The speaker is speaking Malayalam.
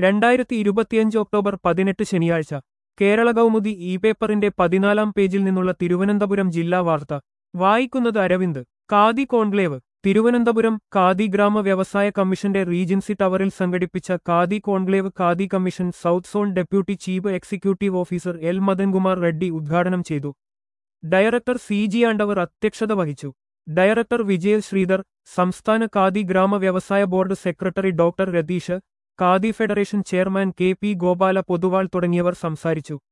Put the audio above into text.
രണ്ടായിരത്തി ഇരുപത്തിയഞ്ച് ഒക്ടോബർ പതിനെട്ട് ശനിയാഴ്ച കേരള കൗമുദി ഇ പേപ്പറിന്റെ പതിനാലാം പേജിൽ നിന്നുള്ള തിരുവനന്തപുരം ജില്ലാ വാർത്ത വായിക്കുന്നത് അരവിന്ദ് ഖാദി കോൺക്ലേവ് തിരുവനന്തപുരം ഖാദി ഗ്രാമ വ്യവസായ കമ്മീഷന്റെ റീജൻസി ടവറിൽ സംഘടിപ്പിച്ച khadi conclave khadi commission south zone deputy chief executive officer L Madankumar Reddy ഉദ്ഘാടനം ചെയ്തു ഡയറക്ടർ സി ജി ആണ്ടവർ അധ്യക്ഷത വഹിച്ചു ഡയറക്ടർ വിജയ് ശ്രീധർ സംസ്ഥാന ഖാദി ഗ്രാമ വ്യവസായ board secretary doctor Ratheesh khadi federation chairman K P Gopala Poduval തുടങ്ങിയവർ സംസാരിച്ചു